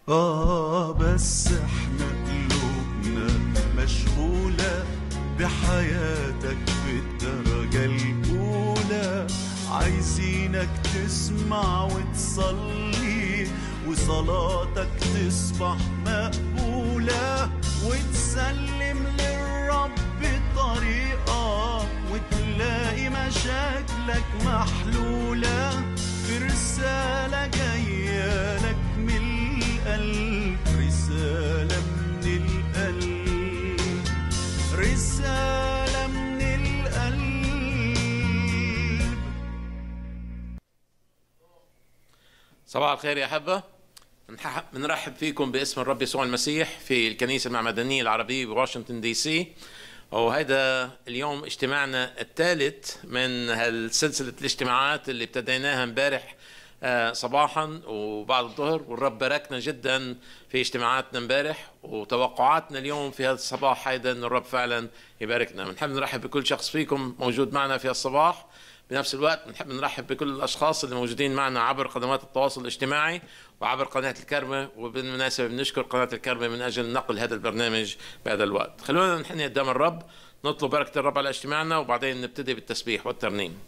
آه بس احنا قلوبنا مشغولة بحياتك بالدرجة الأولى عايزينك تسمع وتصلي وصلاتك تصبح مقبولة وتسلم للرب طريقة وتلاقي مشاكلك محلولة في رسالة جاية لك من القلب رسالة من القلب رسالة من القلب صباح الخير يا أحبة بنح- بنرحب فيكم باسم الرب يسوع المسيح في الكنيسة المعمدانية العربية بواشنطن دي سي وهذا اليوم اجتماعنا الثالث من هالسلسلة الاجتماعات اللي ابتديناها امبارح آه، صباحا وبعد الظهر والرب باركنا جدا في اجتماعاتنا امبارح وتوقعاتنا اليوم في هذا الصباح ايضا ان الرب فعلا يباركنا بنحب نرحب بكل شخص فيكم موجود معنا في الصباح بنفس الوقت بنحب نرحب بكل الاشخاص اللي موجودين معنا عبر قنوات التواصل الاجتماعي وعبر قناه الكرمه وبالمناسبه بنشكر قناه الكرمه من اجل نقل هذا البرنامج بهذا الوقت خلونا نحن قدام الرب نطلب بركه الرب على اجتماعنا وبعدين نبتدي بالتسبيح والترنيم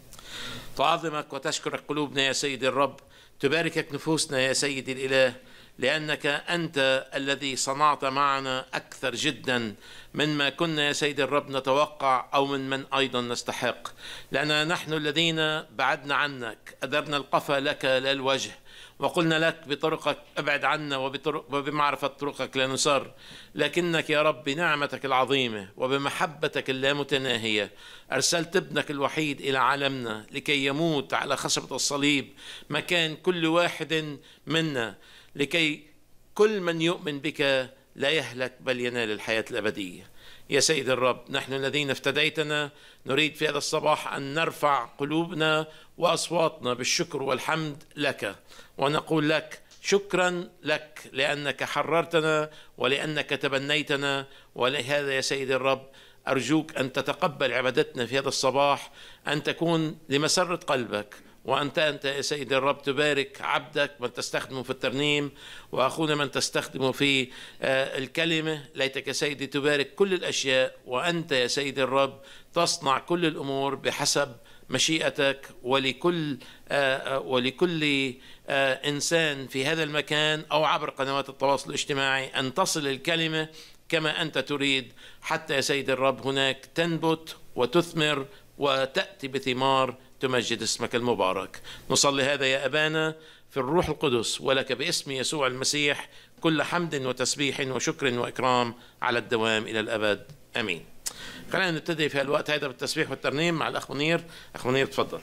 تعظمك وتشكرك قلوبنا يا سيدي الرب تباركك نفوسنا يا سيدي الاله لانك انت الذي صنعت معنا اكثر جدا مما كنا يا سيدي الرب نتوقع او من من ايضا نستحق لاننا نحن الذين بعدنا عنك ادرنا القفا لك لا الوجه وقلنا لك بطرقك ابعد عنا وبطرق وبمعرفة طرقك لا نسر لكنك يا رب بنعمتك العظيمة وبمحبتك اللامتناهية أرسلت ابنك الوحيد إلى عالمنا لكي يموت على خشبة الصليب مكان كل واحد منا لكي كل من يؤمن بك لا يهلك بل ينال الحياة الأبدية يا سيد الرب نحن الذين افتديتنا نريد في هذا الصباح أن نرفع قلوبنا وأصواتنا بالشكر والحمد لك ونقول لك شكرا لك لأنك حررتنا ولأنك تبنيتنا ولهذا يا سيد الرب أرجوك أن تتقبل عبادتنا في هذا الصباح أن تكون لمسرة قلبك وأنت أنت يا سيدي الرب تبارك عبدك من تستخدمه في الترنيم وأخونا من تستخدمه في آه، الكلمة ليتك يا سيدي تبارك كل الأشياء وأنت يا سيدي الرب تصنع كل الأمور بحسب مشيئتك ولكل آه، آه، ولكل آه، إنسان في هذا المكان أو عبر قنوات التواصل الاجتماعي أن تصل الكلمة كما أنت تريد حتى يا سيد الرب هناك تنبت وتثمر وتأتي بثمار تمجد اسمك المبارك نصلي هذا يا أبانا في الروح القدس ولك باسم يسوع المسيح كل حمد وتسبيح وشكر وإكرام على الدوام إلى الأبد أمين خلينا نبتدي في الوقت هذا بالتسبيح والترنيم مع الأخ منير أخ منير تفضل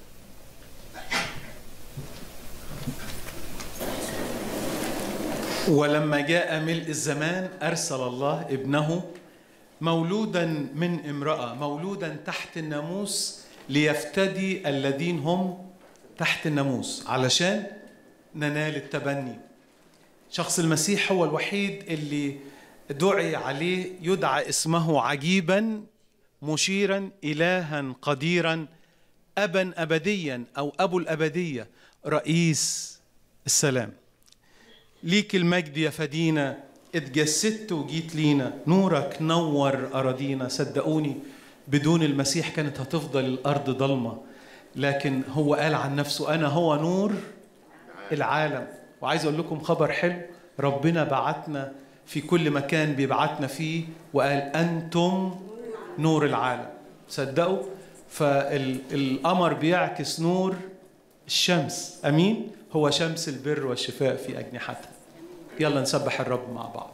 ولما جاء ملء الزمان أرسل الله ابنه مولودا من امرأة مولودا تحت الناموس ليفتدي الذين هم تحت الناموس علشان ننال التبني شخص المسيح هو الوحيد اللي دعي عليه يدعى اسمه عجيبا مشيرا إلها قديرا أبا أبديا أو أبو الأبدية رئيس السلام ليك المجد يا فدينا اتجسدت وجيت لينا نورك نور أراضينا صدقوني بدون المسيح كانت هتفضل الأرض ضلمة لكن هو قال عن نفسه أنا هو نور العالم وعايز أقول لكم خبر حلو ربنا بعتنا في كل مكان بيبعتنا فيه وقال أنتم نور العالم صدقوا فالقمر بيعكس نور الشمس أمين هو شمس البر والشفاء في أجنحتها يلا نسبح الرب مع بعض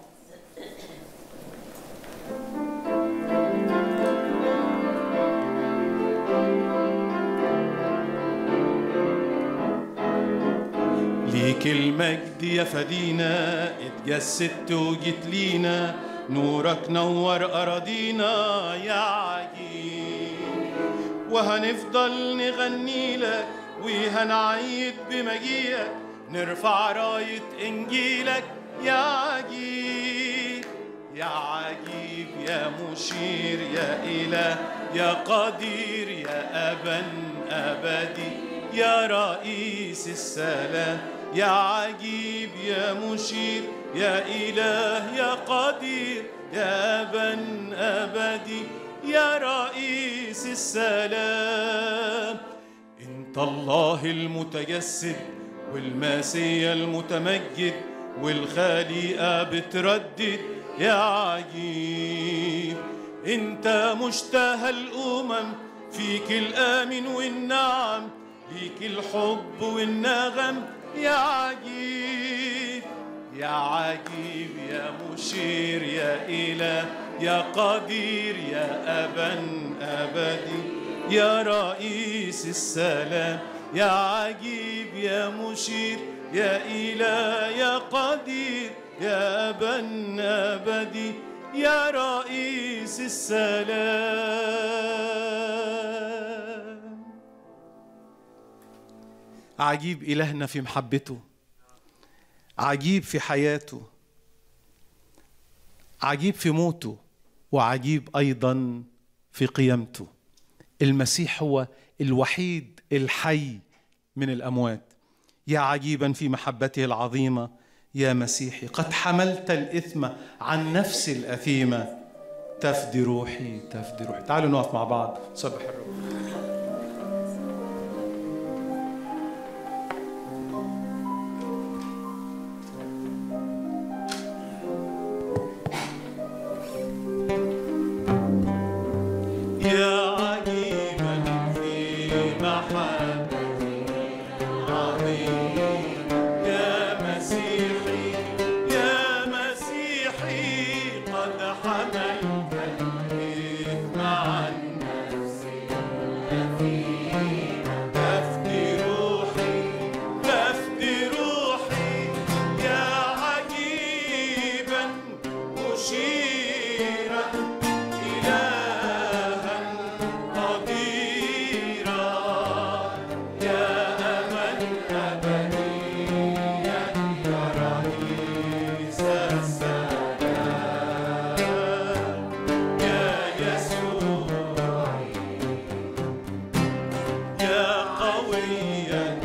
ليك المجد يا فدينا اتجسدت وجيت لينا نورك نور أراضينا يا عجيب وهنفضل نغني لك وهنعيد بمجيئك نرفع راية إنجيلك يا عجيب يا عجيب يا مشير يا إله يا قدير يا أبا أبدي يا رئيس السلام يا عجيب يا مشير يا إله يا قدير يا أبا أبدي يا رئيس السلام انت الله المتجسد والماسية المتمجد والخليقة بتردد يا عجيب انت مشتهى الامم فيك الامن والنعم ليك الحب والنغم يا عجيب يا عجيب يا مشير يا اله يا قدير يا ابا ابدي يا رئيس السلام يا عجيب يا مشير يا إله يا قدير يا أبا أبدي يا رئيس السلام عجيب إلهنا في محبته عجيب في حياته عجيب في موته وعجيب أيضا في قيامته المسيح هو الوحيد الحي من الاموات يا عجيبا في محبته العظيمه يا مسيحي قد حملت الاثم عن نفسي الاثيمه تفدي روحي تفدي روحي تعالوا نقف مع بعض سبح الرب يا عجيبا في محبته عظيم يا مسيحي يا مسيحي قد حملت الإثم عن نفسي تفدي روحي تفدي روحي يا عجيبا مشيرا إلها قديرا يا أمل أبديا يا رئيس السلام يا يسوع يا قويا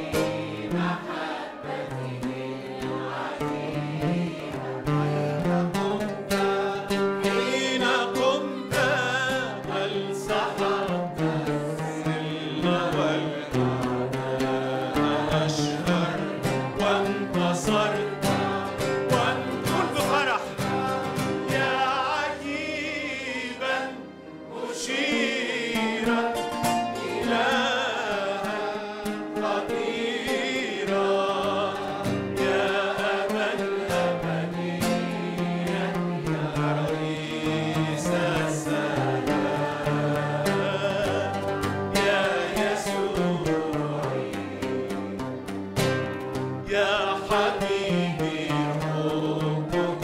حين قمت بل سحقت الظل والأعداء أشهر وانتصرت وانكن بفرح يا عجيبا مشيرا إلها قديرا يا أبا الأبدية يا رئيس السلام يا يسوع يا حبيبي حبك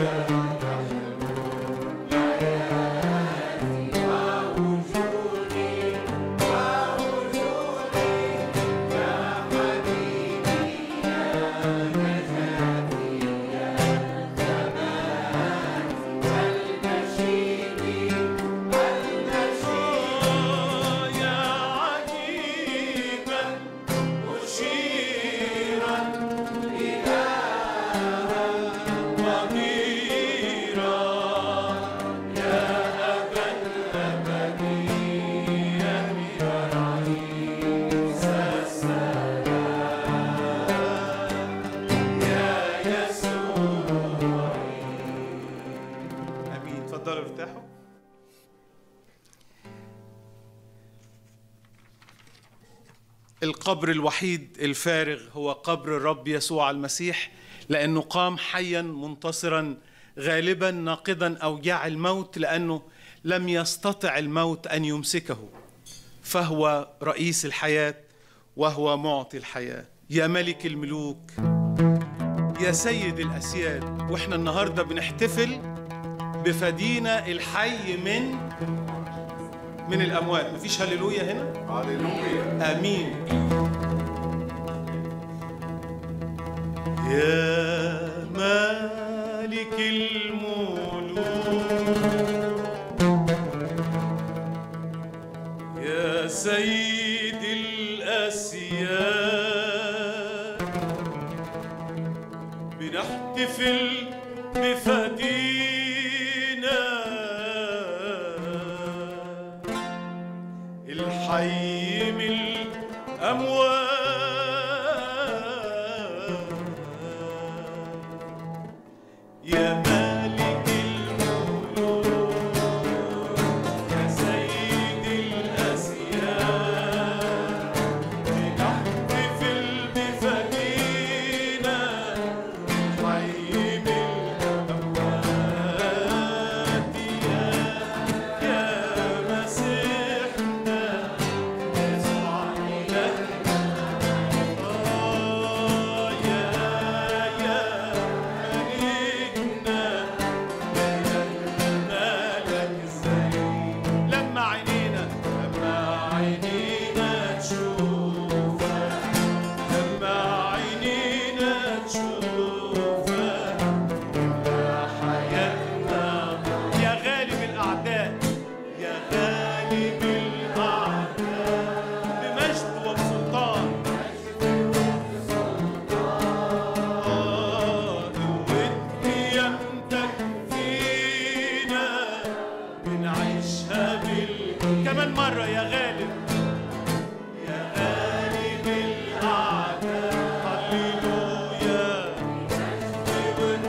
يا عجيبا مشيرا إلها قديرا يا أبا الأبدية يا رئيس السلام يا يسوع امين تفضلوا ارتاحوا القبر الوحيد الفارغ هو قبر الرب يسوع المسيح لانه قام حيا منتصرا غالبا ناقضا اوجاع الموت لانه لم يستطع الموت ان يمسكه فهو رئيس الحياه وهو معطي الحياه يا ملك الملوك يا سيد الاسياد واحنا النهارده بنحتفل بفدينا الحي من من الاموات مفيش هللويا هنا هللويا امين يا مالك الملوك يا سيد الاسياد بنحتفل بفدينا الحي من الأموات يا مالك الملوك يا سيد الأسياد بنحتفل بفدينا حي بالأموات يا يا مسيحنا يسوع إلهنا آه يا يا ملكنا مالك ازاي لما عينينا لما عينينا تشوفك لما عينينا تشوفك لما حياتنا يا غالب الاعداء يا غالب الاعداء بمجد وبسلطان قوة قيامتك فينا بنعيشها بال كمان مرة يا غالب يا غالب الأعداء هللويا قوة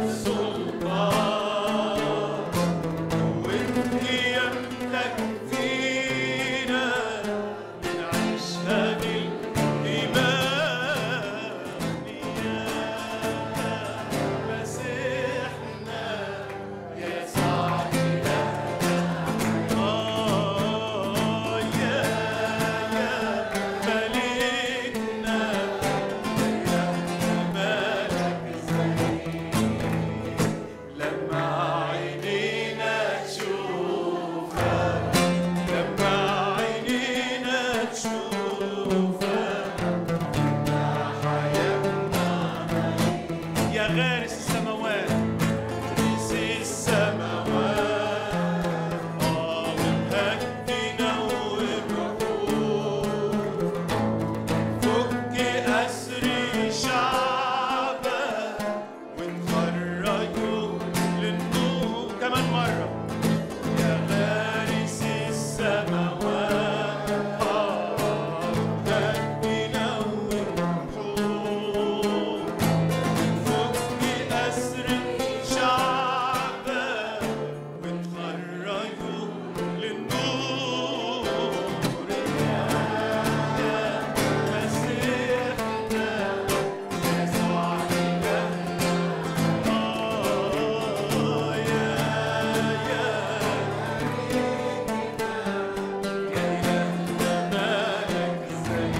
سلطان قوة قيامتك فينا بنعيشها بالإيمان يا مسيحنا يا صاحب آه يا يا ملكنا يا مالك زي لما عينينا تشوفك لما عينينا تشوفك حياتنا يا غارس السماوات غارس السماوات آه ومهدينا وبروح فك أسر شعبك ونخرجه للنور كمان مرة يا غارس السماوات آه ومهدينا وبروح فك أسر شعبك وتخرجه للنور يا يا مسيحنا يسوع إلهنا آه يا يا يا إلهنا مالك زي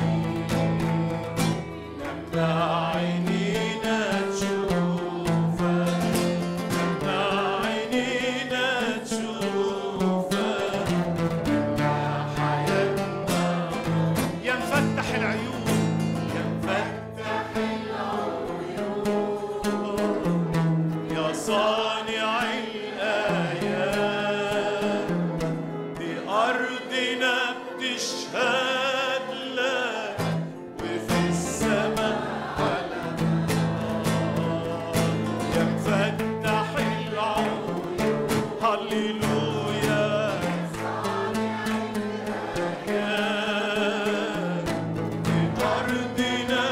لما عينينا تشوفك لما عينينا تشوفك لما حياتنا يا مفتح العيون يا مفتح العيون يا صانع الآيات بأرضنا بتشهد لك وفي السماء على يا مفتح العيون هللويا يا بأرضنا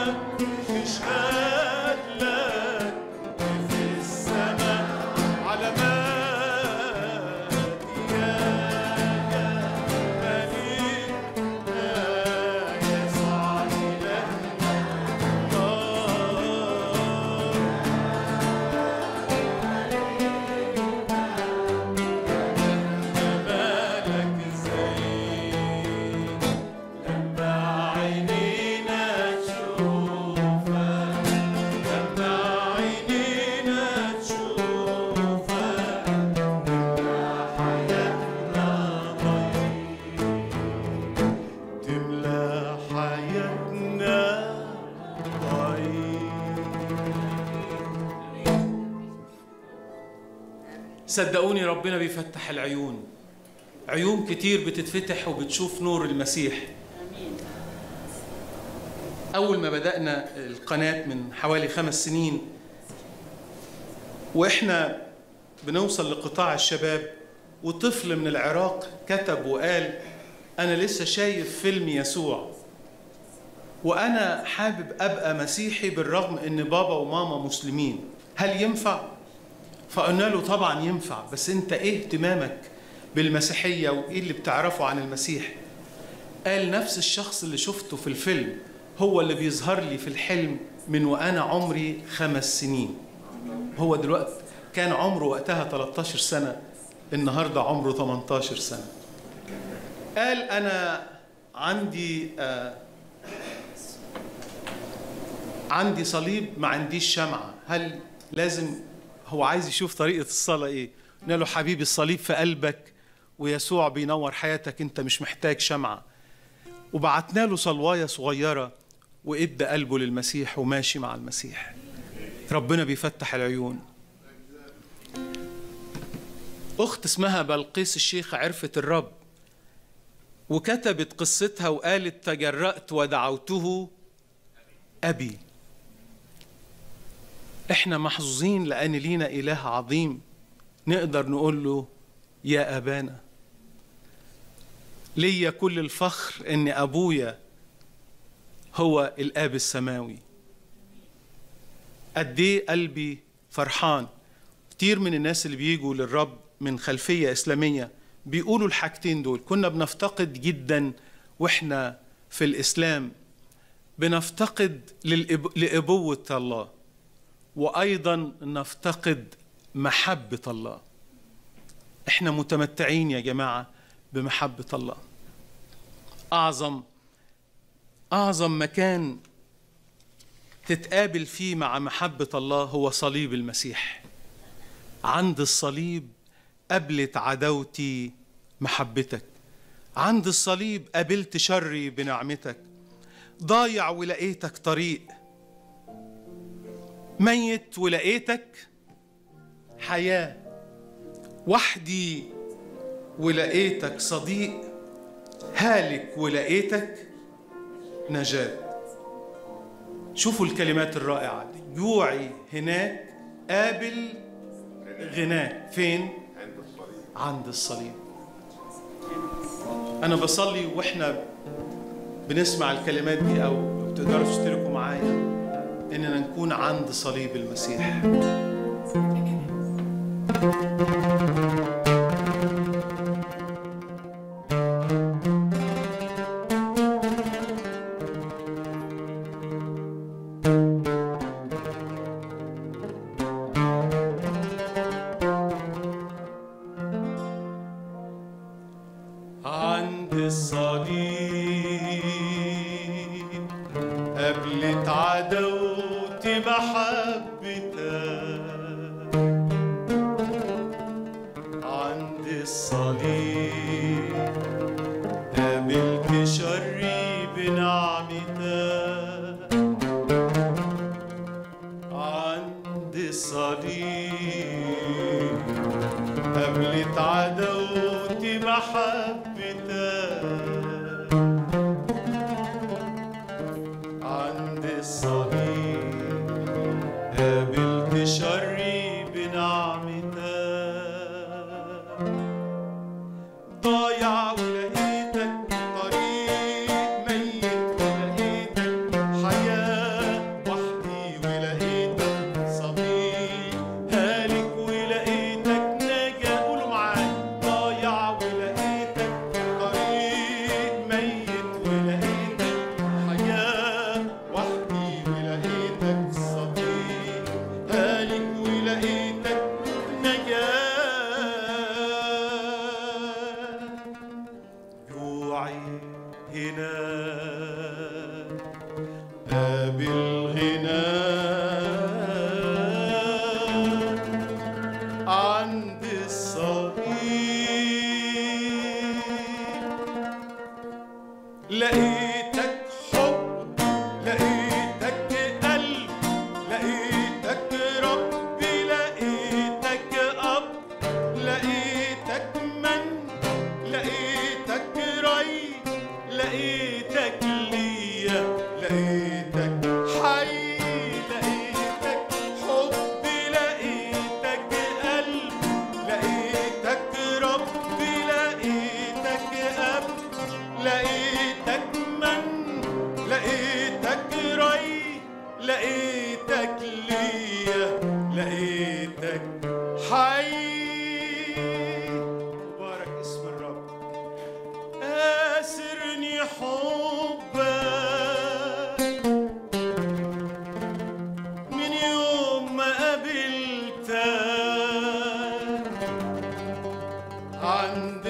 تشهد لك وفي السماء علامات يا يا ملكنا يسوع إلهنا آه مالك زي لما عينينا تشوفك لما عينينا تشوفك لما حياتنا ضيق تملى حياتنا ضيق صدقوني ربنا بيفتح العيون عيون كتير بتتفتح وبتشوف نور المسيح أول ما بدأنا القناة من حوالي خمس سنين واحنا بنوصل لقطاع الشباب وطفل من العراق كتب وقال انا لسه شايف فيلم يسوع وانا حابب ابقى مسيحي بالرغم ان بابا وماما مسلمين هل ينفع فقلنا له طبعا ينفع بس انت ايه اهتمامك بالمسيحيه وايه اللي بتعرفه عن المسيح قال نفس الشخص اللي شفته في الفيلم هو اللي بيظهر لي في الحلم من وانا عمري خمس سنين هو دلوقتي كان عمره وقتها 13 سنه النهارده عمره 18 سنه قال انا عندي آه عندي صليب ما عنديش شمعة هل لازم هو عايز يشوف طريقة الصلاة ايه قلنا له حبيبي الصليب في قلبك ويسوع بينور حياتك انت مش محتاج شمعة وبعتنا له صلواية صغيرة وادى قلبه للمسيح وماشي مع المسيح ربنا بيفتح العيون أخت اسمها بلقيس الشيخ عرفت الرب وكتبت قصتها وقالت تجرأت ودعوته أبي احنا محظوظين لأن لينا إله عظيم نقدر نقول له يا أبانا ليا كل الفخر إن أبويا هو الآب السماوي قد إيه قلبي فرحان كتير من الناس اللي بيجوا للرب من خلفية إسلامية بيقولوا الحاجتين دول كنا بنفتقد جدا وإحنا في الإسلام بنفتقد للإب... لأبوة الله وأيضا نفتقد محبة الله إحنا متمتعين يا جماعة بمحبة الله أعظم أعظم مكان تتقابل فيه مع محبة الله هو صليب المسيح عند الصليب قبلت عداوتي محبتك عند الصليب قبلت شري بنعمتك ضايع ولقيتك طريق ميت ولقيتك حياة وحدي ولقيتك صديق هالك ولقيتك نجاة شوفوا الكلمات الرائعة دي جوعي هناك قابل غناك فين؟ عند الصليب أنا بصلي وإحنا بنسمع الكلمات دي أو بتقدروا تشتركوا معايا إننا نكون عند صليب المسيح عند الصليب قبلت عدوتي محبتك عند الصليب قابلت شري بنعمتك عند الصليب قبلت عدوتي محبتك عند الصليب قابلت شري بنعمتك ضايع ولقيتك طريق ميت ولقيتك حياة وحدي ولقيتك صديق هالك ولقيتك نجاة قولوا معايا ضايع ولقيتك ليا لقيتك حي مبارك اسم الرب آسرني حبك من يوم ما قابلتك عند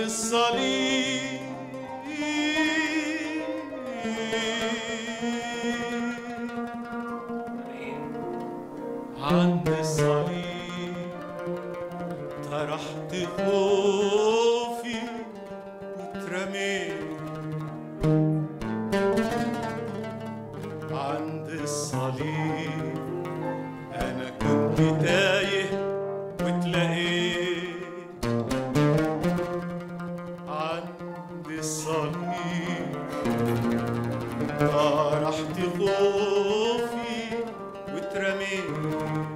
الصليب عند الصليب طرحت خوفي واترميت عند الصليب انا كنت تايه واتلقيت عند الصليب طرحت خوفي واترميت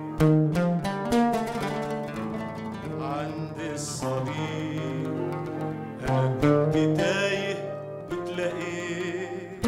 عند الصليب انا كنت تايه واتلقيت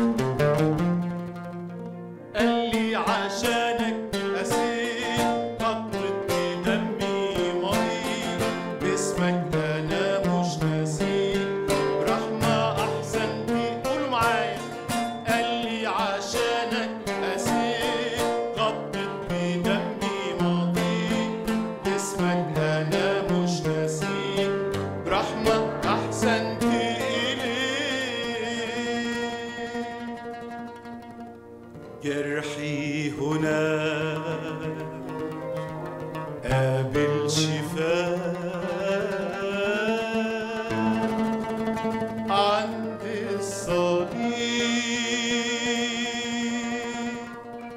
قال لي عشانك أسير قطرة دمي مريض باسمك أنا مش ناسيك برحمة أحسنتي قولوا معايا قال لي عشانك أسير قطرة دمي ماضيك باسمك أنا مش ناسيك برحمة أحسنتي إليك جرحي هنا قابل شفاء عند الصليب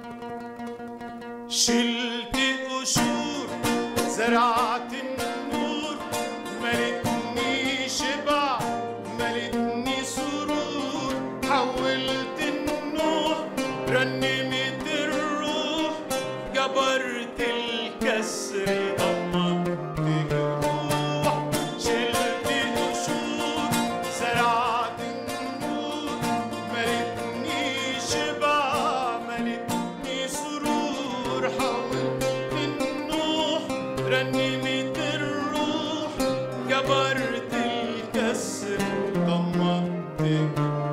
شلت قشور زرعت النور ملتني شبع ملتني سرور حولت النوح رنمت الروح جبرت الكسر ضمنت جروح شلت قشور زرعت النور ملتني شبع ملتني سرور حولت النوح رنمت الروح جبرت الكسر ضمنت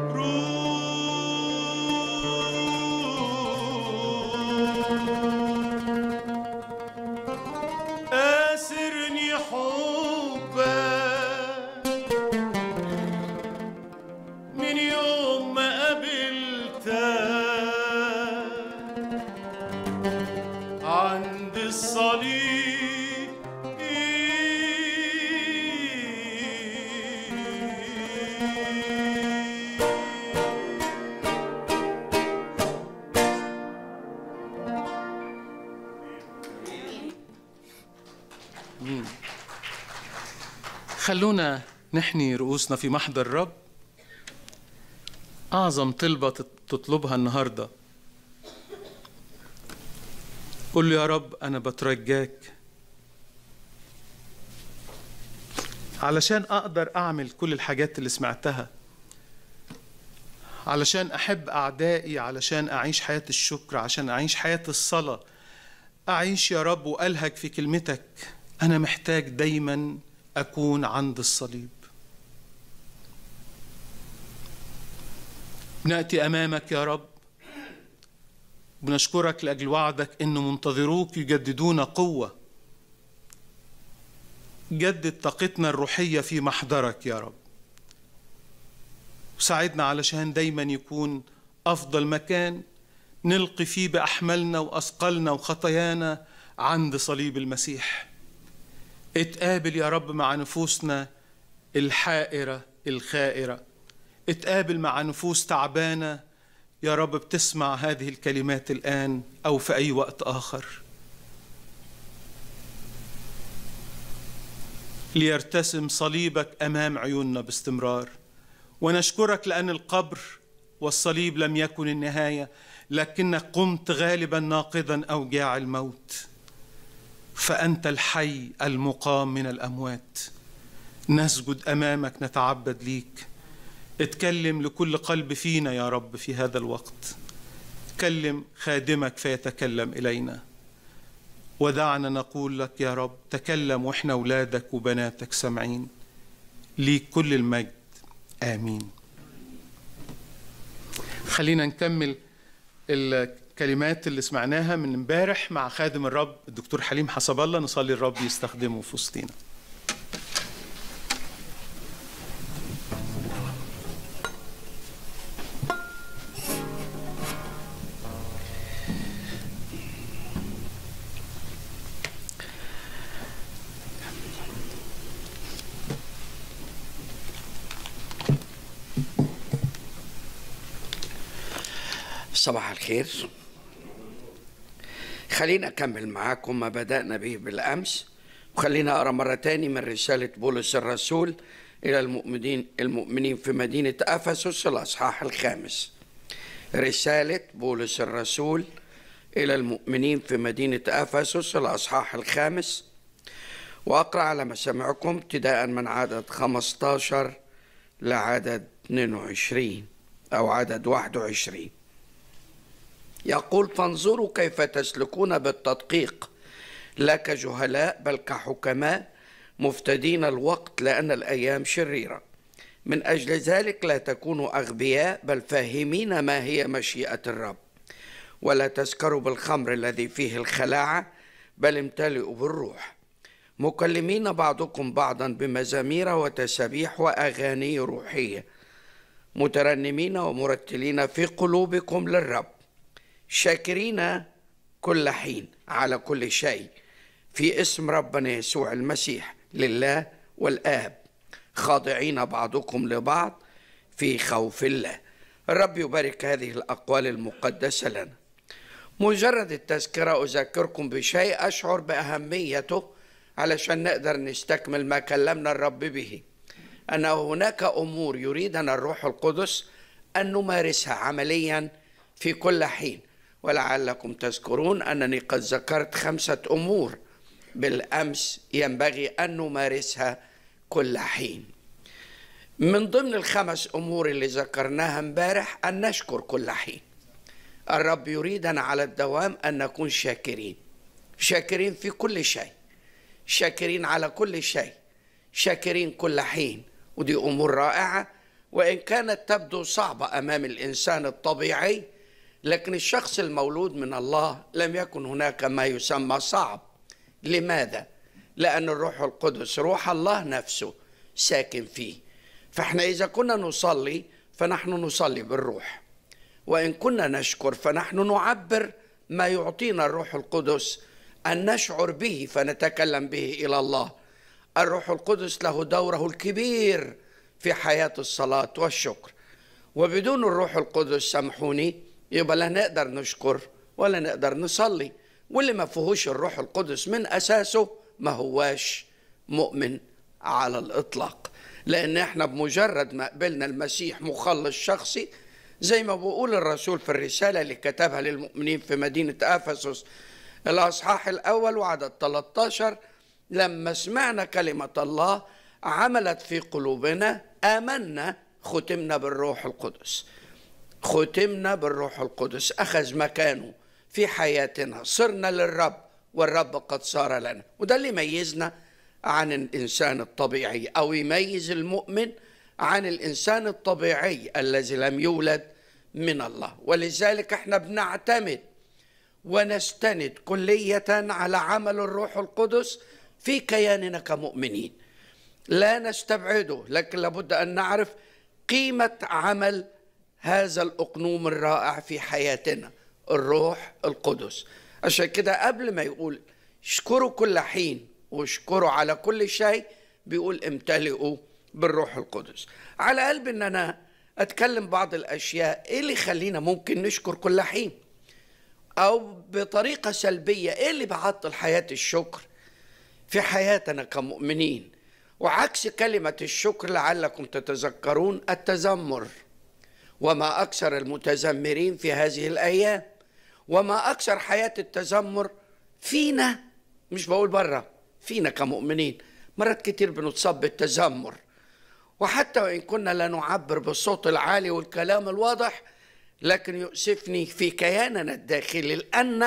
روح آسرني حبك من يوم ما قابلتك عند الصليب خلونا نحني رؤوسنا في محضر الرب أعظم طلبة تط- تطلبها النهاردة قل له يا رب أنا بترجاك علشان أقدر أعمل كل الحاجات اللي سمعتها علشان أحب أعدائي علشان أعيش حياة الشكر عشان أعيش حياة الصلاة أعيش يا رب وألهج في كلمتك أنا محتاج دايما أكون عند الصليب نأتي أمامك يا رب بنشكرك لأجل وعدك إن منتظروك يجددون قوة جدد طاقتنا الروحية في محضرك يا رب وساعدنا علشان دايما يكون أفضل مكان نلقي فيه بأحمالنا وأثقالنا وخطايانا عند صليب المسيح اتقابل يا رب مع نفوسنا الحائرة الخائرة اتقابل مع نفوس تعبانة يا رب بتسمع هذه الكلمات الآن أو في أي وقت آخر ليرتسم صليبك أمام عيوننا باستمرار ونشكرك لأن القبر والصليب لم يكن النهاية لكنك قمت غالبا ناقضا أوجاع الموت فأنت الحي المقام من الأموات نسجد أمامك نتعبد ليك اتكلم لكل قلب فينا يا رب في هذا الوقت كلم خادمك فيتكلم إلينا ودعنا نقول لك يا رب تكلم واحنا اولادك وبناتك سامعين ليك كل المجد امين خلينا نكمل الكلمات اللي سمعناها من امبارح مع خادم الرب الدكتور حليم حسب الله نصلي الرب يستخدمه في وسطينا صباح الخير خلينا أكمل معاكم ما بدأنا به بالأمس وخلينا أقرأ مرة تاني من رسالة بولس الرسول إلى المؤمنين المؤمنين في مدينة أفسس الأصحاح الخامس رسالة بولس الرسول إلى المؤمنين في مدينة أفسس الأصحاح الخامس وأقرأ على مسامعكم ابتداء من عدد 15 لعدد 22 أو عدد 21 يقول فانظروا كيف تسلكون بالتدقيق لا كجهلاء بل كحكماء مفتدين الوقت لأن الأيام شريرة من أجل ذلك لا تكونوا أغبياء بل فاهمين ما هي مشيئة الرب ولا تسكروا بالخمر الذي فيه الخلاعة بل امتلئوا بالروح مكلمين بعضكم بعضا بمزامير وتسابيح وأغاني روحية مترنمين ومرتلين في قلوبكم للرب شاكرين كل حين على كل شيء في اسم ربنا يسوع المسيح لله والآب خاضعين بعضكم لبعض في خوف الله الرب يبارك هذه الأقوال المقدسة لنا مجرد التذكرة أذكركم بشيء أشعر بأهميته علشان نقدر نستكمل ما كلمنا الرب به أن هناك أمور يريدنا الروح القدس أن نمارسها عمليا في كل حين ولعلكم تذكرون أنني قد ذكرت خمسة أمور بالأمس ينبغي أن نمارسها كل حين من ضمن الخمس أمور اللي ذكرناها امبارح أن نشكر كل حين الرب يريدنا على الدوام أن نكون شاكرين شاكرين في كل شيء شاكرين على كل شيء شاكرين كل حين ودي أمور رائعة وإن كانت تبدو صعبة أمام الإنسان الطبيعي لكن الشخص المولود من الله لم يكن هناك ما يسمى صعب لماذا لان الروح القدس روح الله نفسه ساكن فيه فاحنا اذا كنا نصلي فنحن نصلي بالروح وان كنا نشكر فنحن نعبر ما يعطينا الروح القدس ان نشعر به فنتكلم به الى الله الروح القدس له دوره الكبير في حياه الصلاه والشكر وبدون الروح القدس سامحوني يبقى لا نقدر نشكر ولا نقدر نصلي واللي ما فيهوش الروح القدس من اساسه ما هواش مؤمن على الاطلاق لان احنا بمجرد ما قبلنا المسيح مخلص شخصي زي ما بيقول الرسول في الرساله اللي كتبها للمؤمنين في مدينه افسس الاصحاح الاول وعدد 13 لما سمعنا كلمه الله عملت في قلوبنا امنا ختمنا بالروح القدس ختمنا بالروح القدس اخذ مكانه في حياتنا صرنا للرب والرب قد صار لنا وده اللي يميزنا عن الانسان الطبيعي او يميز المؤمن عن الانسان الطبيعي الذي لم يولد من الله ولذلك احنا بنعتمد ونستند كليه على عمل الروح القدس في كياننا كمؤمنين لا نستبعده لكن لابد ان نعرف قيمه عمل هذا الاقنوم الرائع في حياتنا الروح القدس عشان كده قبل ما يقول اشكروا كل حين واشكروا على كل شيء بيقول امتلئوا بالروح القدس على قلب ان انا اتكلم بعض الاشياء ايه اللي يخلينا ممكن نشكر كل حين او بطريقه سلبيه ايه اللي بعطل حياه الشكر في حياتنا كمؤمنين وعكس كلمه الشكر لعلكم تتذكرون التذمر وما اكثر المتذمرين في هذه الايام وما اكثر حياه التذمر فينا مش بقول بره فينا كمؤمنين مرات كتير بنتصاب بالتذمر وحتى وان كنا لا نعبر بالصوت العالي والكلام الواضح لكن يؤسفني في كياننا الداخلي لان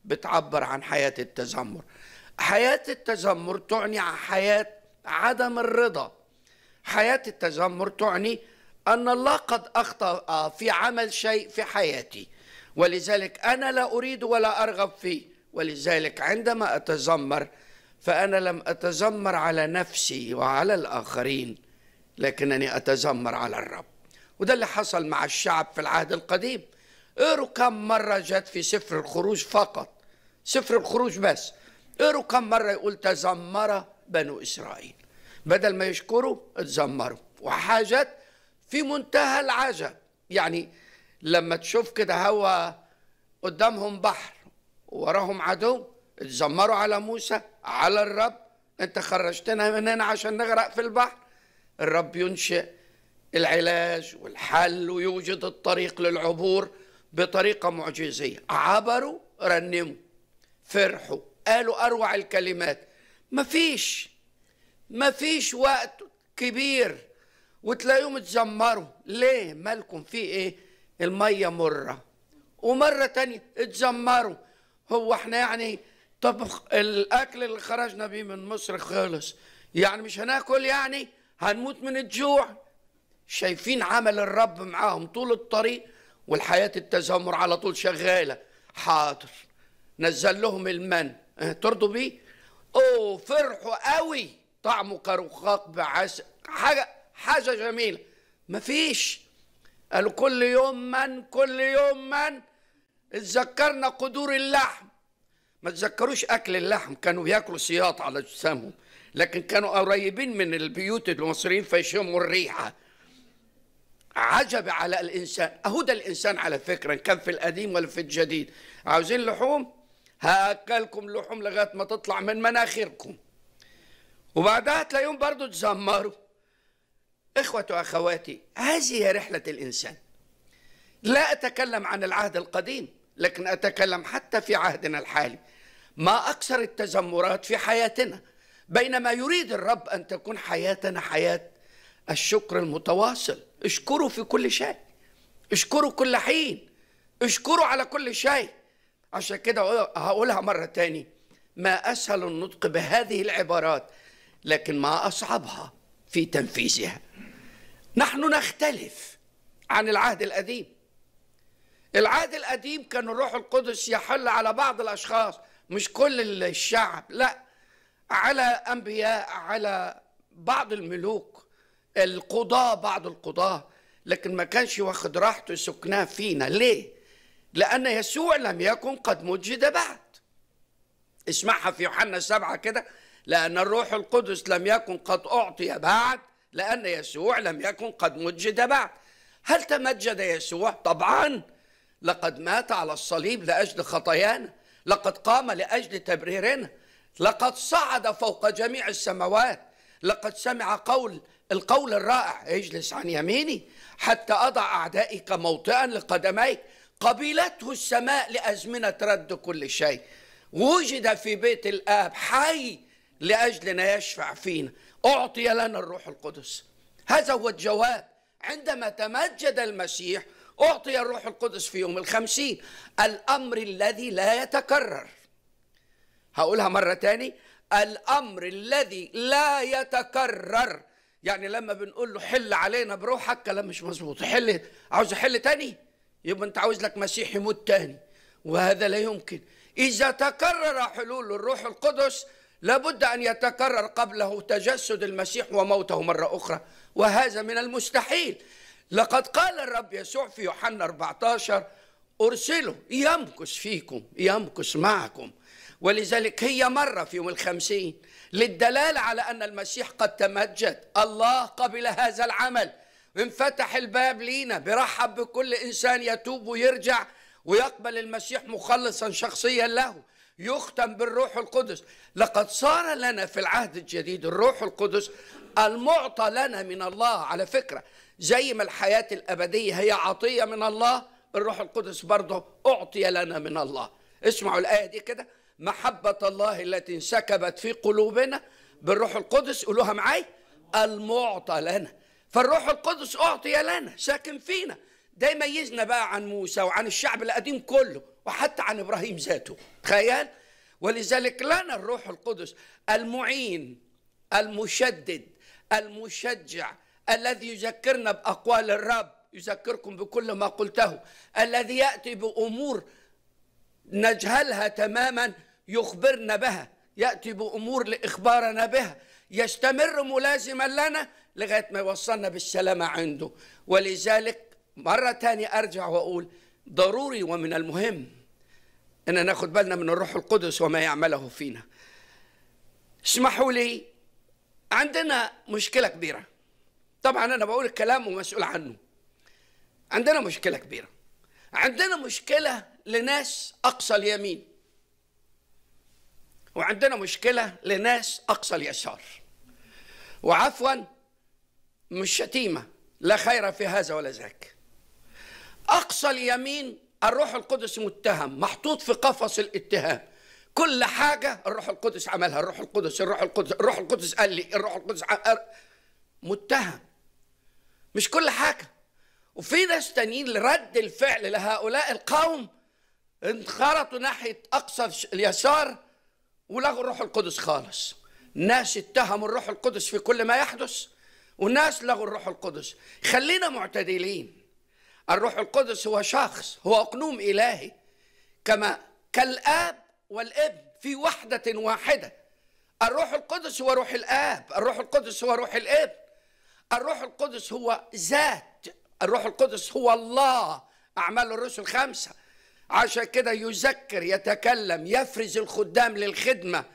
بتعبر عن حياة التذمر حياة التذمر تعني عن حياة عدم الرضا حياة التذمر تعني أن الله قد أخطأ في عمل شيء في حياتي ولذلك أنا لا أريد ولا أرغب فيه ولذلك عندما أتذمر فأنا لم أتذمر على نفسي وعلى الآخرين لكنني أتذمر على الرب وده اللي حصل مع الشعب في العهد القديم اقروا كم مرة جت في سفر الخروج فقط سفر الخروج بس اقروا كم مرة يقول تذمر بنو إسرائيل بدل ما يشكروا اتذمروا وحاجات في منتهى العجب يعني لما تشوف كده هوا قدامهم بحر ووراهم عدو اتذمروا على موسى على الرب انت خرجتنا من هنا عشان نغرق في البحر الرب ينشئ العلاج والحل ويوجد الطريق للعبور بطريقة معجزية عبروا رنموا فرحوا قالوا أروع الكلمات مفيش مفيش وقت كبير وتلاقيهم اتذمروا ليه مالكم في ايه المية مرة ومرة تانية اتذمروا هو احنا يعني طب الاكل اللي خرجنا بيه من مصر خلص يعني مش هناكل يعني هنموت من الجوع شايفين عمل الرب معاهم طول الطريق والحياة التذمر على طول شغالة حاضر نزل لهم المن اه ترضوا بيه اوه فرحوا قوي طعمه كرخاق بعسل حاجة حاجة جميلة مفيش قالوا كل يوم من كل يوم من اتذكرنا قدور اللحم ما تذكروش اكل اللحم كانوا بياكلوا سياط على جسامهم لكن كانوا قريبين من البيوت المصريين فيشموا الريحه عجب على الانسان اهو ده الانسان على فكره إن كان في القديم ولا في الجديد عاوزين لحوم هاكلكم لحوم لغايه ما تطلع من مناخيركم وبعدها تلاقيهم برضو تزمروا اخوة واخواتي هذه هي رحلة الانسان لا اتكلم عن العهد القديم لكن اتكلم حتى في عهدنا الحالي ما اكثر التذمرات في حياتنا بينما يريد الرب ان تكون حياتنا حياه الشكر المتواصل اشكروا في كل شيء اشكروا كل حين اشكروا على كل شيء عشان كده هقولها مرة تاني ما أسهل النطق بهذه العبارات لكن ما أصعبها في تنفيذها نحن نختلف عن العهد القديم العهد القديم كان الروح القدس يحل على بعض الأشخاص مش كل الشعب لا على أنبياء على بعض الملوك القضاة بعض القضاة لكن ما كانش واخد راحته سكناه فينا ليه؟ لأن يسوع لم يكن قد مجد بعد اسمعها في يوحنا سبعة كده لأن الروح القدس لم يكن قد أعطي بعد لأن يسوع لم يكن قد مجد بعد هل تمجد يسوع؟ طبعا لقد مات على الصليب لأجل خطايانا لقد قام لأجل تبريرنا لقد صعد فوق جميع السماوات لقد سمع قول القول الرائع اجلس عن يميني حتى أضع أعدائك موطئا لقدميك قبيلته السماء لأزمنة رد كل شيء وجد في بيت الآب حي لأجلنا يشفع فينا أعطي لنا الروح القدس هذا هو الجواب عندما تمجد المسيح أعطي الروح القدس في يوم الخمسين الأمر الذي لا يتكرر هقولها مرة تاني الأمر الذي لا يتكرر يعني لما بنقول له حل علينا بروحك كلام مش مظبوط حل عاوز حل تاني يبقى انت عاوز لك مسيح يموت تاني وهذا لا يمكن إذا تكرر حلول الروح القدس لابد أن يتكرر قبله تجسد المسيح وموته مرة أخرى وهذا من المستحيل لقد قال الرب يسوع في يوحنا 14 أرسله يمكث فيكم يمكث معكم ولذلك هي مرة في يوم الخمسين للدلالة على أن المسيح قد تمجد الله قبل هذا العمل انفتح الباب لينا برحب بكل إنسان يتوب ويرجع ويقبل المسيح مخلصا شخصيا له يختم بالروح القدس لقد صار لنا في العهد الجديد الروح القدس المعطى لنا من الله على فكرة زي ما الحياة الأبدية هي عطية من الله الروح القدس برضه أعطي لنا من الله اسمعوا الآية دي كده محبة الله التي انسكبت في قلوبنا بالروح القدس قولوها معي المعطى لنا فالروح القدس أعطي لنا ساكن فينا ده يميزنا بقى عن موسى وعن الشعب القديم كله وحتى عن ابراهيم ذاته تخيل ولذلك لنا الروح القدس المعين المشدد المشجع الذي يذكرنا باقوال الرب يذكركم بكل ما قلته الذي ياتي بامور نجهلها تماما يخبرنا بها ياتي بامور لاخبارنا بها يستمر ملازما لنا لغايه ما يوصلنا بالسلامه عنده ولذلك مره تانية ارجع واقول ضروري ومن المهم ان ناخد بالنا من الروح القدس وما يعمله فينا اسمحوا لي عندنا مشكله كبيره طبعا انا بقول الكلام ومسؤول عنه عندنا مشكله كبيره عندنا مشكله لناس اقصى اليمين وعندنا مشكله لناس اقصى اليسار وعفوا مش شتيمه لا خير في هذا ولا ذاك اقصى اليمين الروح القدس متهم محطوط في قفص الاتهام كل حاجه الروح القدس عملها الروح القدس الروح القدس الروح القدس قال لي الروح القدس ع- متهم مش كل حاجه وفي ناس تانيين لرد الفعل لهؤلاء القوم انخرطوا ناحيه اقصى الش- اليسار ولغوا الروح القدس خالص ناس اتهموا الروح القدس في كل ما يحدث وناس لغوا الروح القدس خلينا معتدلين الروح القدس هو شخص هو اقنوم الهي كما كالاب والابن في وحده واحده الروح القدس هو روح الاب الروح القدس هو روح الابن الروح القدس هو ذات الروح القدس هو الله اعمال الرسل خمسه عشان كده يذكر يتكلم يفرز الخدام للخدمه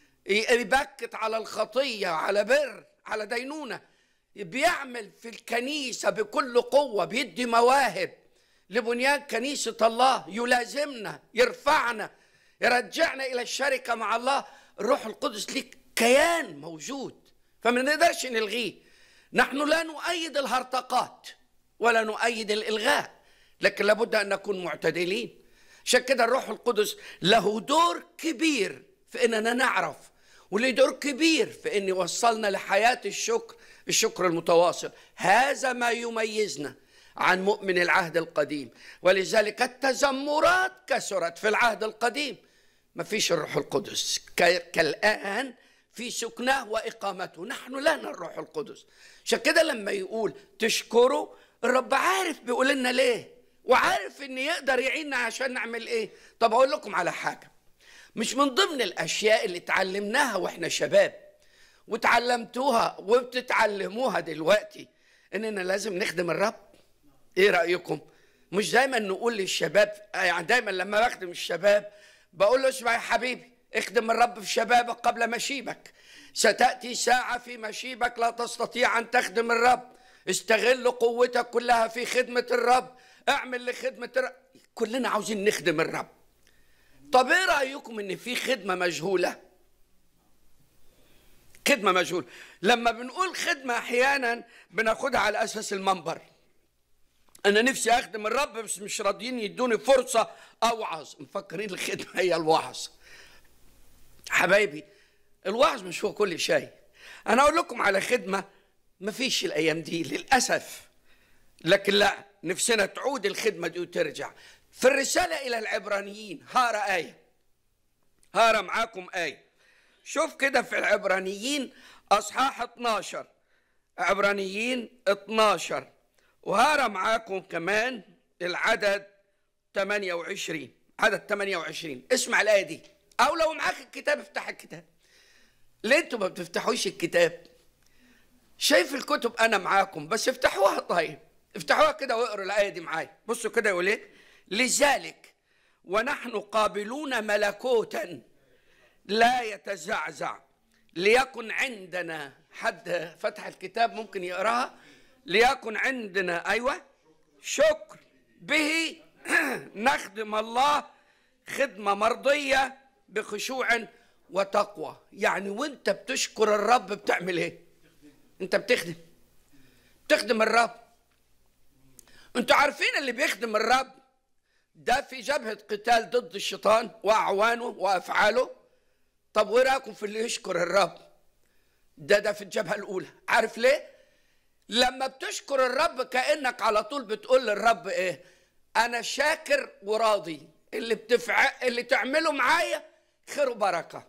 يبكت على الخطيه على بر على دينونه بيعمل في الكنيسه بكل قوه بيدي مواهب لبنيان كنيسه الله يلازمنا يرفعنا يرجعنا الى الشركه مع الله الروح القدس ليك كيان موجود فما نقدرش نلغيه نحن لا نؤيد الهرطقات ولا نؤيد الالغاء لكن لابد ان نكون معتدلين عشان كده الروح القدس له دور كبير في اننا نعرف وله دور كبير في ان يوصلنا لحياه الشكر الشكر المتواصل هذا ما يميزنا عن مؤمن العهد القديم ولذلك التذمرات كثرت في العهد القديم ما فيش الروح القدس ك- كالآن في سكناه وإقامته نحن لنا الروح القدس عشان كده لما يقول تشكروا الرب عارف بيقول لنا ليه وعارف ان يقدر يعيننا عشان نعمل ايه طب اقول لكم على حاجه مش من ضمن الاشياء اللي اتعلمناها واحنا شباب وتعلمتوها وبتتعلموها دلوقتي اننا لازم نخدم الرب ايه رايكم مش دايما نقول للشباب يعني دايما لما بخدم الشباب بقول له اسمع يا حبيبي اخدم الرب في شبابك قبل مشيبك ستاتي ساعه في مشيبك لا تستطيع ان تخدم الرب استغل قوتك كلها في خدمه الرب اعمل لخدمه الرب كلنا عاوزين نخدم الرب طب ايه رايكم ان في خدمه مجهوله خدمه مجهوله لما بنقول خدمه احيانا بناخدها على اساس المنبر انا نفسي اخدم الرب بس مش راضيين يدوني فرصه اوعظ مفكرين الخدمه هي الوعظ حبايبي الوعظ مش هو كل شيء انا اقول لكم على خدمه مفيش الايام دي للاسف لكن لا نفسنا تعود الخدمه دي وترجع في الرساله الى العبرانيين هارا ايه هارا معاكم ايه شوف كده في العبرانيين اصحاح 12 عبرانيين 12 وهارا معاكم كمان العدد 28 عدد 28 اسمع الايه دي او لو معاك الكتاب افتح الكتاب ليه انتوا ما بتفتحوش الكتاب شايف الكتب انا معاكم بس افتحوها طيب افتحوها كده واقروا الايه دي معايا بصوا كده يقول ايه لذلك ونحن قابلون ملكوتا لا يتزعزع ليكن عندنا حد فتح الكتاب ممكن يقراها ليكن عندنا ايوه شكر به نخدم الله خدمه مرضيه بخشوع وتقوى يعني وانت بتشكر الرب بتعمل ايه انت بتخدم بتخدم الرب انتوا عارفين اللي بيخدم الرب ده في جبهة قتال ضد الشيطان وأعوانه وأفعاله طب وإيه رأيكم في اللي يشكر الرب ده ده في الجبهة الأولى عارف ليه لما بتشكر الرب كانك على طول بتقول للرب ايه انا شاكر وراضي اللي بتفع اللي تعمله معايا خير وبركه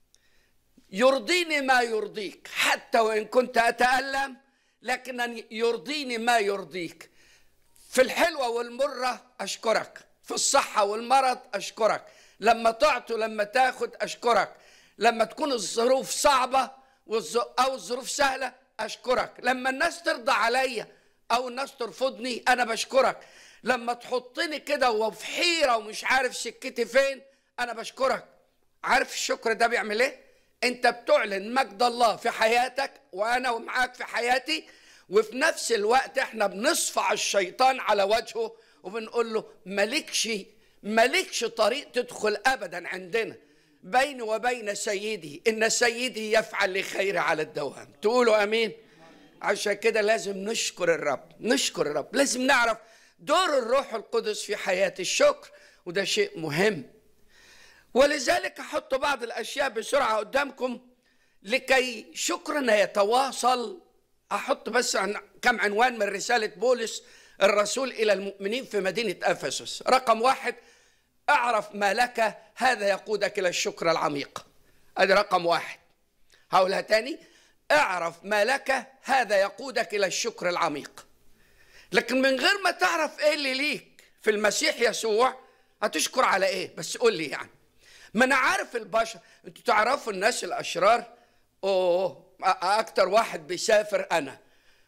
يرضيني ما يرضيك حتى وان كنت اتالم لكن يرضيني ما يرضيك في الحلوه والمره اشكرك في الصحه والمرض اشكرك لما تعطي ولما تاخد اشكرك لما تكون الظروف صعبه والظ- او الظروف سهله اشكرك لما الناس ترضى عليا او الناس ترفضني انا بشكرك لما تحطني كده وفي حيره ومش عارف سكتي فين انا بشكرك عارف الشكر ده بيعمل ايه انت بتعلن مجد الله في حياتك وانا ومعاك في حياتي وفي نفس الوقت احنا بنصفع الشيطان على وجهه وبنقول له مالكش مالكش طريق تدخل ابدا عندنا بيني وبين سيدي ان سيدي يفعل لخير على الدوام تقولوا امين عشان كده لازم نشكر الرب نشكر الرب لازم نعرف دور الروح القدس في حياة الشكر وده شيء مهم ولذلك احط بعض الاشياء بسرعه قدامكم لكي شكرنا يتواصل احط بس عن كم عنوان من رساله بولس الرسول الى المؤمنين في مدينه افسس رقم واحد اعرف ما لك هذا يقودك الى الشكر العميق ادي رقم واحد هقولها تاني اعرف ما لك هذا يقودك الى الشكر العميق لكن من غير ما تعرف ايه اللي ليك في المسيح يسوع هتشكر على ايه بس قول لي يعني ما انا عارف البشر انتوا تعرفوا الناس الاشرار اوه أ- اكتر واحد بيسافر انا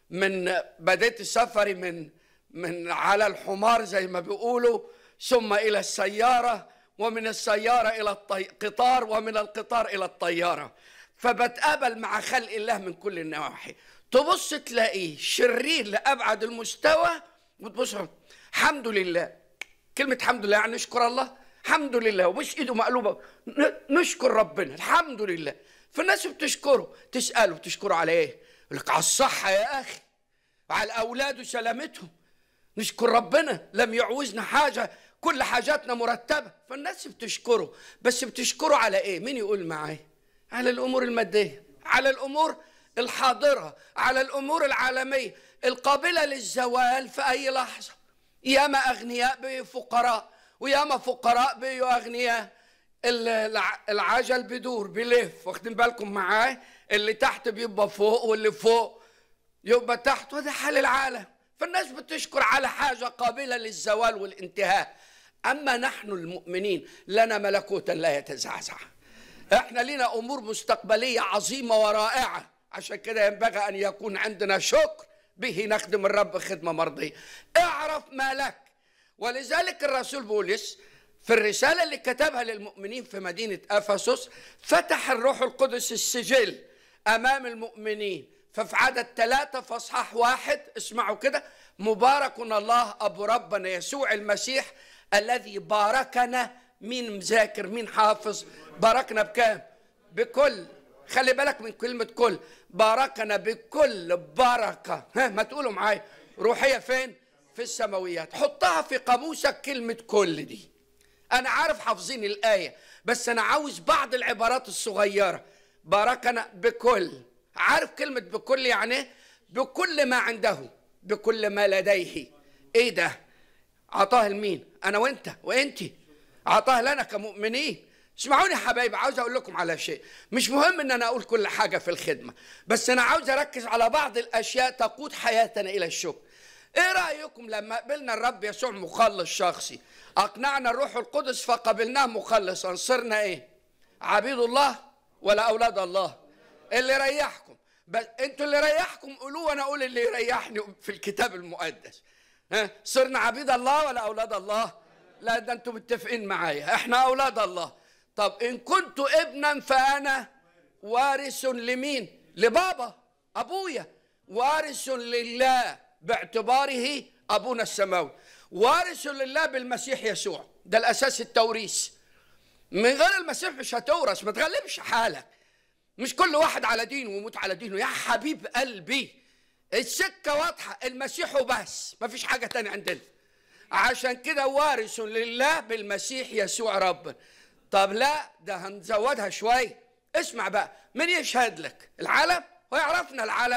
من بديت سفري من من على الحمار زي ما بيقولوا ثم الى السياره ومن السياره الى القطار ومن القطار الى الطياره فبتقابل مع خلق الله من كل النواحي تبص تلاقيه شرير لابعد المستوى وتبص الحمد لله كلمة الحمد لله يعني نشكر الله الحمد لله ومش ايده مقلوبة ن- نشكر ربنا الحمد لله فالناس بتشكره تسأله بتشكره على ايه يقول لك على الصحة يا أخي وعلى الأولاد وسلامتهم نشكر ربنا لم يعوزنا حاجة كل حاجاتنا مرتبة فالناس بتشكره بس بتشكره على ايه مين يقول معايا على الأمور المادية على الأمور الحاضرة على الأمور العالمية القابلة للزوال في أي لحظة ياما أغنياء بقوا فقراء وياما فقراء بقوا أغنياء ال- الع- العجل بيدور بيلف واخدين بالكم معاه اللي تحت بيبقى فوق واللي فوق يبقى تحت وده حال العالم فالناس بتشكر على حاجة قابلة للزوال والانتهاء أما نحن المؤمنين لنا ملكوتا لا يتزعزع احنا لنا أمور مستقبلية عظيمة ورائعة عشان كده ينبغي أن يكون عندنا شكر به نخدم الرب خدمة مرضية اعرف ما لك ولذلك الرسول بولس في الرسالة اللي كتبها للمؤمنين في مدينة أفسس فتح الروح القدس السجل أمام المؤمنين ففي عدد ثلاثة في أصحاح واحد اسمعوا كده مبارك الله أبو ربنا يسوع المسيح الذي باركنا مين مذاكر مين حافظ باركنا بكام بكل خلي بالك من كلمة كل باركنا بكل بركة ها ما تقولوا معايا روحية فين في السماويات حطها في قاموسك كلمة كل دي أنا عارف حافظين الآية بس أنا عاوز بعض العبارات الصغيرة باركنا بكل عارف كلمة بكل يعني إيه؟ بكل ما عنده بكل ما لديه إيه ده عطاه لمين أنا وأنت وأنتي عطاه لنا كمؤمنين اسمعوني يا حبايبي عاوز اقول لكم على شيء مش مهم ان انا اقول كل حاجه في الخدمه بس انا عاوز اركز على بعض الاشياء تقود حياتنا الى الشكر ايه رايكم لما قبلنا الرب يسوع مخلص شخصي اقنعنا الروح القدس فقبلناه مخلصا صرنا ايه عبيد الله ولا اولاد الله اللي يريحكم بس انتوا اللي يريحكم قولوه وانا اقول اللي يريحني في الكتاب المقدس ها صرنا عبيد الله ولا اولاد الله لا ده انتوا متفقين معايا احنا اولاد الله طب ان كنت ابنا فانا وارث لمين لبابا ابويا وارث لله باعتباره ابونا السماوي وارث لله بالمسيح يسوع ده الاساس التوريث من غير المسيح مش هتورث ما تغلبش حالك مش كل واحد على دينه ويموت على دينه يا حبيب قلبي السكة واضحة المسيح وبس مفيش حاجة تانية عندنا عشان كده وارث لله بالمسيح يسوع ربنا طب لا ده هنزودها شوية اسمع بقى من يشهد لك العالم ويعرفنا العالم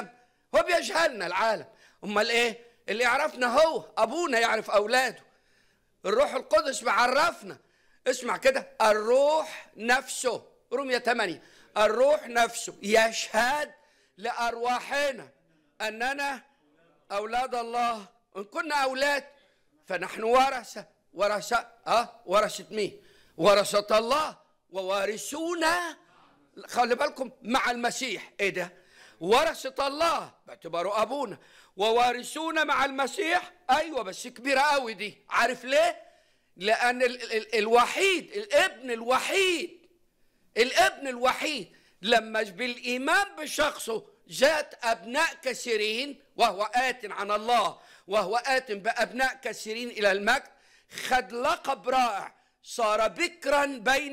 هو بيجهلنا العالم امال ايه اللي يعرفنا هو ابونا يعرف اولاده الروح القدس بعرفنا اسمع كده الروح نفسه رومية 8 الروح نفسه يشهد لأرواحنا أننا أولاد الله إن كنا أولاد فنحن ورثة ورثة أه ورثة مين؟ ورثة الله ووارثون خلي بالكم مع المسيح إيه ده؟ ورثة الله باعتباره أبونا ووارثون مع المسيح أيوة بس كبيرة قوي دي عارف ليه؟ لأن ال ال الوحيد الابن الوحيد الابن الوحيد لما بالإيمان بشخصه جاءت أبناء كثيرين وهو آت عن الله وهو آت بأبناء كثيرين إلى المجد خد لقب رائع صار بكرا بين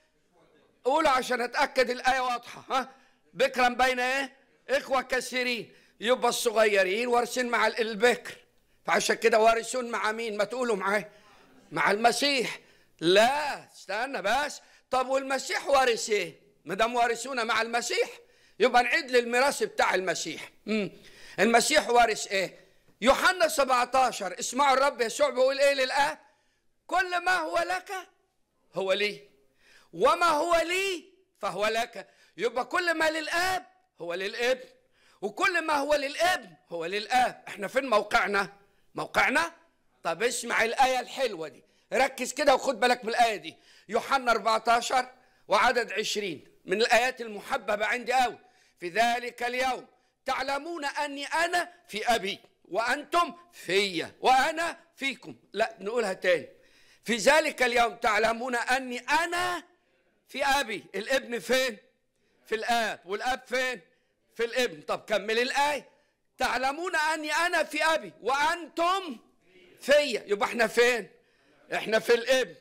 قولوا عشان أتأكد الآية واضحة ها بكرا بين إيه؟ إخوة كثيرين يبقى الصغيرين وارثين مع البكر فعشان كده وارثون مع مين ما تقولوا معايا مع المسيح لا استنى بس طب والمسيح وارث ايه ما دام وارثونا مع المسيح يبقى نعيد للميراث بتاع المسيح مم. المسيح وارث ايه يوحنا 17 اسمعوا الرب يسوع بيقول ايه للاب كل ما هو لك هو لي وما هو لي فهو لك يبقى كل ما للاب هو للابن وكل ما هو للابن هو للاب احنا فين موقعنا موقعنا طب اسمع الآية الحلوة دي ركز كده وخد بالك من الآية دي يوحنا 14 وعدد 20 من الآيات المحببة عندي قوي في ذلك اليوم تعلمون أني أنا في أبي وأنتم فيا وأنا فيكم لا نقولها تاني في ذلك اليوم تعلمون أني أنا في أبي الابن فين في الآب والآب فين في الابن طب كمل الآية تعلمون أني أنا في أبي وأنتم فيا يبقى احنا فين احنا في الابن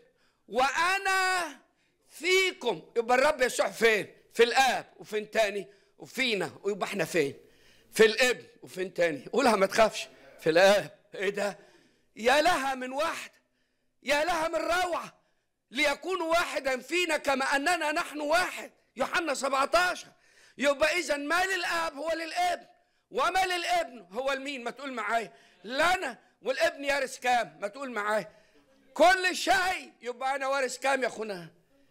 وانا فيكم يبقى الرب يسوع فين في الاب وفين تاني وفينا ويبقى احنا فين في الابن وفين تاني قولها ما تخافش في الاب ايه ده يا لها من واحد يا لها من روعه ليكونوا واحدا فينا كما اننا نحن واحد يوحنا 17 يبقى اذا ما للاب هو للابن وما للابن هو المين ما تقول معايا لنا والابن يرث كام ما تقول معايا كل شيء يبقى انا وارث كام يا اخونا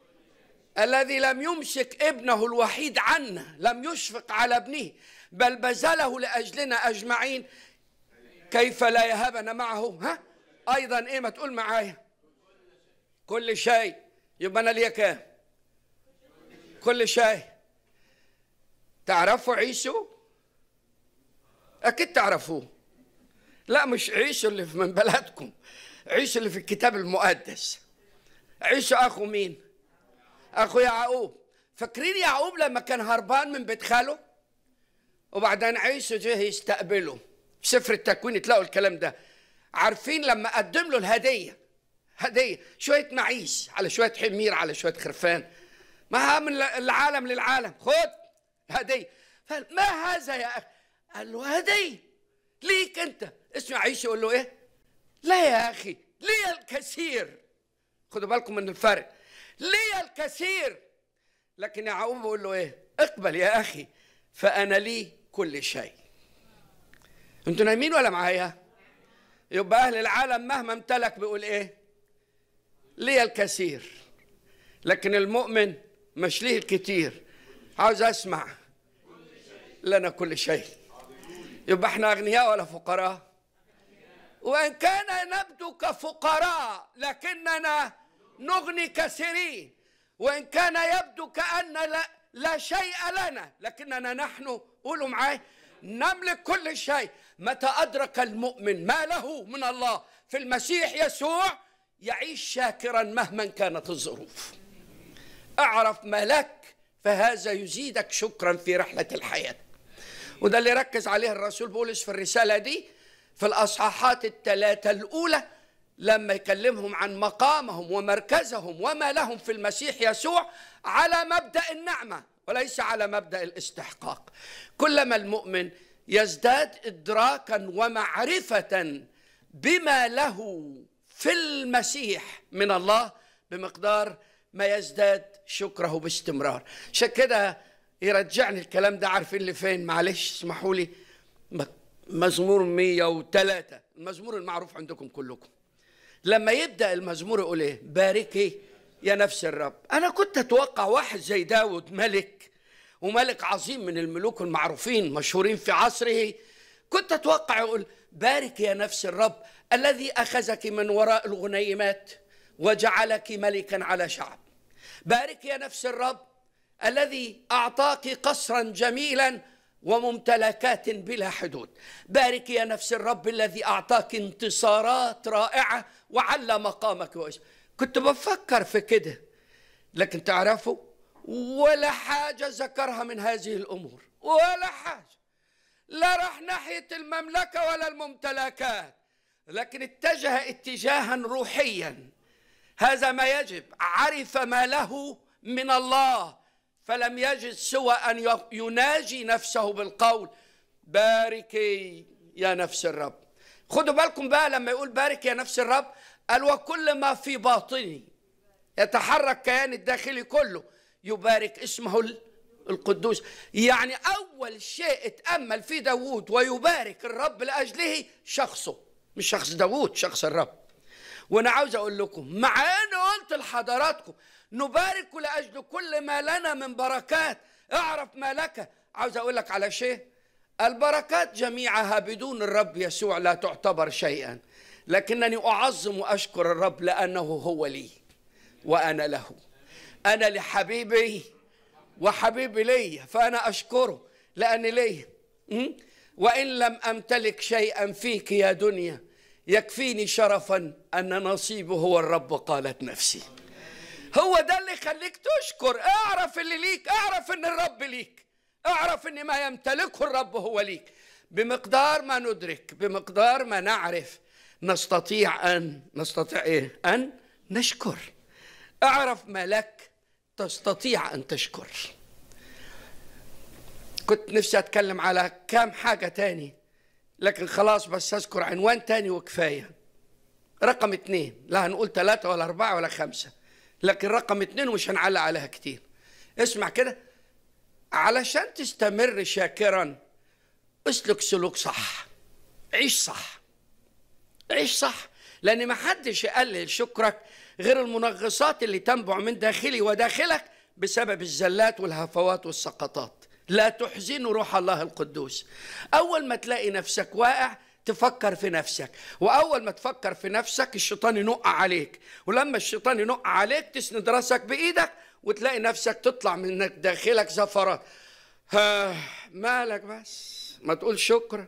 الذي لم يمسك ابنه الوحيد عنا لم يشفق على ابنه بل بذله لاجلنا اجمعين كيف لا يهبنا معه ها ايضا ايه ما تقول معايا كل شيء يبقى انا ليا كام كل شيء تعرفوا عيسو اكيد تعرفوه لا مش عيسو اللي في من بلدكم عيسو اللي في الكتاب المقدس عيسو اخو مين اخو يعقوب فاكرين يعقوب لما كان هربان من بيت خاله وبعدين عيسو جه يستقبله في سفر التكوين تلاقوا الكلام ده عارفين لما قدم له الهديه هديه شويه معيش على شويه حمير على شويه خرفان ما من العالم للعالم خد هديه ما هذا يا اخي قال له هديه ليك انت اسمع عيسى يقول له ايه لا يا اخي لي الكثير خدوا بالكم من الفرق لي الكثير لكن يعقوب بيقول له ايه اقبل يا اخي فانا لي كل شيء انتوا نايمين ولا معايا يبقى اهل العالم مهما امتلك بيقول ايه لي الكثير لكن المؤمن مش ليه الكتير عاوز اسمع لنا كل شيء يبقى احنا اغنياء ولا فقراء وان كان نبدو كفقراء لكننا نغني كثيرين وان كان يبدو كان لا, لا شيء لنا لكننا نحن قولوا معاي نملك كل شيء متى ادرك المؤمن ما له من الله في المسيح يسوع يعيش شاكرا مهما كانت الظروف اعرف ما لك فهذا يزيدك شكرا في رحله الحياه وده اللي ركز عليه الرسول بولس في الرسالة دي في الأصحاحات الثلاثة الأولى لما يكلمهم عن مقامهم ومركزهم وما لهم في المسيح يسوع على مبدأ النعمة وليس على مبدأ الاستحقاق كلما المؤمن يزداد إدراكا ومعرفة بما له في المسيح من الله بمقدار ما يزداد شكره باستمرار عشان كده يرجعني الكلام ده عارفين اللي فين معلش اسمحوا لي م- مزمور 103 المزمور المعروف عندكم كلكم لما يبدأ المزمور يقول ايه باركي يا نفس الرب انا كنت اتوقع واحد زي داود ملك وملك عظيم من الملوك المعروفين مشهورين في عصره كنت اتوقع يقول بارك يا نفس الرب الذي اخذك من وراء الغنيمات وجعلك ملكا على شعب بارك يا نفس الرب الذي اعطاك قصرا جميلا وممتلكات بلا حدود بارك يا نفس الرب الذي اعطاك انتصارات رائعه وعلى مقامك واسمك كنت بفكر في كده لكن تعرفوا ولا حاجه ذكرها من هذه الامور ولا حاجه لا راح ناحيه المملكه ولا الممتلكات لكن اتجه اتجاها روحيا هذا ما يجب عرف ما له من الله فلم يجد سوى ان يناجي نفسه بالقول باركي يا نفس الرب خدوا بالكم بقى لما يقول بارك يا نفس الرب قال وكل ما في باطني يتحرك كيان الداخلي كله يبارك اسمه ال- القدوس يعني أول شيء اتأمل فيه داوود ويبارك الرب لأجله شخصه مش شخص داوود شخص الرب وانا عاوز اقول لكم مع اني قلت لحضراتكم نبارك لاجل كل ما لنا من بركات اعرف ما لك عاوز اقول لك على شيء البركات جميعها بدون الرب يسوع لا تعتبر شيئا لكنني اعظم واشكر الرب لانه هو لي وانا له انا لحبيبي وحبيبي لي فانا اشكره لان لي م? وان لم امتلك شيئا فيك يا دنيا يكفيني شرفا ان نصيبه هو الرب قالت نفسي هو ده اللي يخليك تشكر اعرف اللي ليك اعرف ان الرب ليك اعرف ان ما يمتلكه الرب هو ليك بمقدار ما ندرك بمقدار ما نعرف نستطيع ان نستطيع ايه ان نشكر اعرف ما لك تستطيع ان تشكر كنت نفسي اتكلم على كام حاجه تاني لكن خلاص بس اذكر عنوان تاني وكفايه رقم اتنين لا هنقول ثلاثة ولا أربعة ولا خمسة لكن رقم اتنين ومش هنعلق عليها كتير اسمع كده علشان تستمر شاكرا اسلك سلوك صح عيش صح عيش صح لأن ما حدش يقلل شكرك غير المنغصات اللي تنبع من داخلي وداخلك بسبب الزلات والهفوات والسقطات لا تحزنوا روح الله القدوس أول ما تلاقي نفسك واقع تفكر في نفسك وأول ما تفكر في نفسك الشيطان ينق عليك ولما الشيطان ينق عليك تسند راسك بإيدك وتلاقي نفسك تطلع من داخلك زفرات ها مالك بس ما تقول شكرا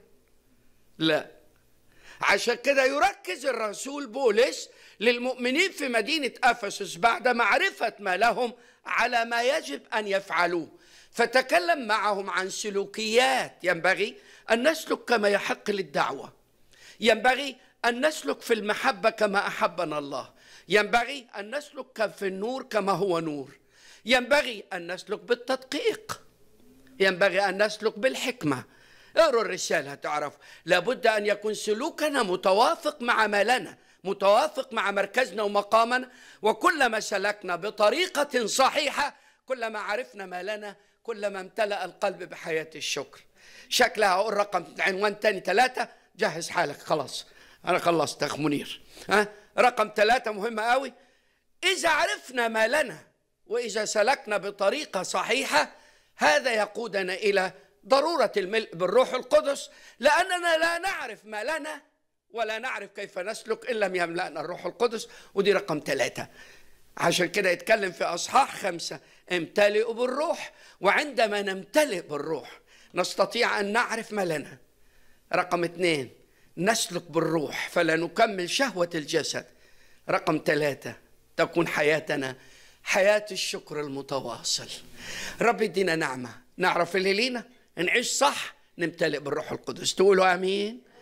لا عشان كده يركز الرسول بولس للمؤمنين في مدينة أفسس بعد معرفة ما لهم على ما يجب أن يفعلوه فتكلم معهم عن سلوكيات ينبغي أن نسلك كما يحق للدعوة ينبغي أن نسلك في المحبة كما أحبنا الله ينبغي أن نسلك في النور كما هو نور ينبغي أن نسلك بالتدقيق ينبغي أن نسلك بالحكمة اقروا الرسالة تعرف لابد أن يكون سلوكنا متوافق مع ما لنا متوافق مع مركزنا ومقامنا وكلما سلكنا بطريقة صحيحة كلما عرفنا ما لنا كلما امتلأ القلب بحياة الشكر شكلها أقول رقم عنوان تاني ثلاثة جهز حالك خلاص أنا خلصت أخ منير ها رقم ثلاثة مهمة قوي إذا عرفنا ما لنا وإذا سلكنا بطريقة صحيحة هذا يقودنا إلى ضرورة الملء بالروح القدس لأننا لا نعرف ما لنا ولا نعرف كيف نسلك إن لم يملأنا الروح القدس ودي رقم ثلاثة عشان كده يتكلم في أصحاح خمسة امتلئوا بالروح وعندما نمتلئ بالروح نستطيع أن نعرف ما لنا رقم اثنين نسلك بالروح فلا نكمل شهوة الجسد رقم ثلاثة تكون حياتنا حياة الشكر المتواصل رب يدينا نعمة نعرف اللي لينا نعيش صح نمتلئ بالروح القدس تقولوا امين